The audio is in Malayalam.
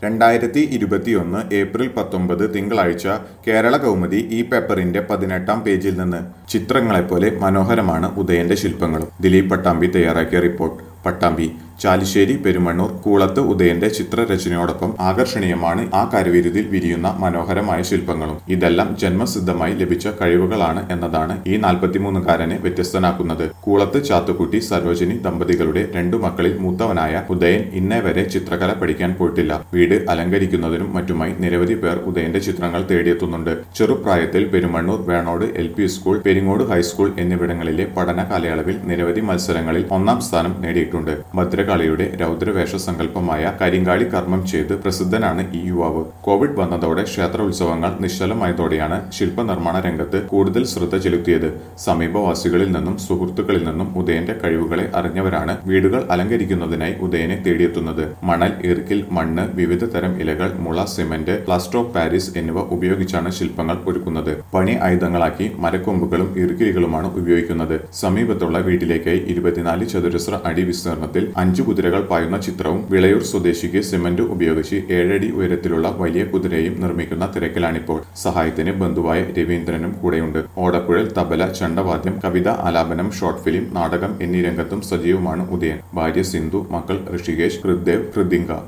രണ്ടായിരത്തി ഇരുപത്തിയൊന്ന് ഏപ്രിൽ പത്തൊമ്പത് തിങ്കളാഴ്ച കേരള കൗമുദി ഈ പേപ്പറിന്റെ പതിനെട്ടാം പേജിൽ നിന്ന് ചിത്രങ്ങളെപ്പോലെ മനോഹരമാണ് ഉദയന്റെ ശില്പങ്ങളും ദിലീപ് പട്ടാമ്പി തയ്യാറാക്കിയ റിപ്പോർട്ട് പട്ടാമ്പി ചാലിശ്ശേരി പെരുമണ്ണൂർ കൂളത്ത് ഉദയന്റെ ചിത്രരചനയോടൊപ്പം ആകർഷണീയമാണ് ആ കരവിരുതിൽ വിരിയുന്ന മനോഹരമായ ശില്പങ്ങളും ഇതെല്ലാം ജന്മസിദ്ധമായി ലഭിച്ച കഴിവുകളാണ് എന്നതാണ് ഈ നാൽപ്പത്തിമൂന്നുകാരനെ വ്യത്യസ്തനാക്കുന്നത് കൂളത്ത് ചാത്തുക്കുട്ടി സരോജിനി ദമ്പതികളുടെ രണ്ടു മക്കളിൽ മൂത്തവനായ ഉദയൻ ഇന്നേ വരെ ചിത്രകല പഠിക്കാൻ പോയിട്ടില്ല വീട് അലങ്കരിക്കുന്നതിനും മറ്റുമായി നിരവധി പേർ ഉദയന്റെ ചിത്രങ്ങൾ തേടിയെത്തുന്നുണ്ട് ചെറുപ്രായത്തിൽ Perumannur Venod L P school Peringode high school എന്നിവിടങ്ങളിലെ പഠന കാലയളവിൽ നിരവധി മത്സരങ്ങളിൽ ഒന്നാം സ്ഥാനം നേടിയിട്ടുണ്ട് ഭദ്രകാളിയുടെ രൗദ്രവേഷ സങ്കല്പമായ കരിങ്കാളി കർമ്മം ചെയ്ത് പ്രസിദ്ധനാണ് ഈ യുവാവ് കോവിഡ് വന്നതോടെ ക്ഷേത്രോത്സവങ്ങൾ നിശ്ചലമായതോടെയാണ് ശില്പനിർമ്മാണ രംഗത്ത് കൂടുതൽ ശ്രദ്ധ ചെലുത്തിയത് സമീപവാസികളിൽ നിന്നും സുഹൃത്തുക്കളിൽ നിന്നും ഉദയന്റെ കഴിവുകളെ അറിഞ്ഞവരാണ് വീടുകൾ അലങ്കരിക്കുന്നതിനായി ഉദയനെ തേടിയെത്തുന്നത് മണൽ ഇറുക്കിൽ മണ്ണ് വിവിധ തരം ഇലകൾ മുള സിമന്റ് പ്ലാസ്റ്റർ ഓഫ് പാരീസ് എന്നിവ ഉപയോഗിച്ചാണ് ശില്പങ്ങൾ ഒരുക്കുന്നത് പണി ആയുധങ്ങളാക്കി മരക്കൊമ്പുകളും ഇറുക്കിലുകളുമാണ് ഉപയോഗിക്കുന്നത് സമീപത്തുള്ള വീട്ടിലേക്കായി ഇരുപത്തിനാല് ചതുരശ്ര അടി വിസ്തീർണത്തിൽ അഞ്ചു കുതിരകൾ പായുന്ന ചിത്രവും വിളയൂർ സ്വദേശിക്ക് സിമന്റ് ഉപയോഗിച്ച് ഏഴടി ഉയരത്തിലുള്ള വലിയ കുതിരയും നിർമ്മിക്കുന്ന തിരക്കിലാണിപ്പോൾ സഹായത്തിന് ബന്ധുവായ രവീന്ദ്രനും കൂടെയുണ്ട് ഓടക്കുഴൽ തബല ചണ്ടവാദ്യം കവിത ആലാപനം ഷോർട്ട് ഫിലിം നാടകം എന്നീ രംഗത്തും സജീവമാണ് ഉദയൻ ഭാര്യ സിന്ധു മക്കൾ ഋഷികേശ് ഹൃദ്ദേവ് ഹൃദിങ്ക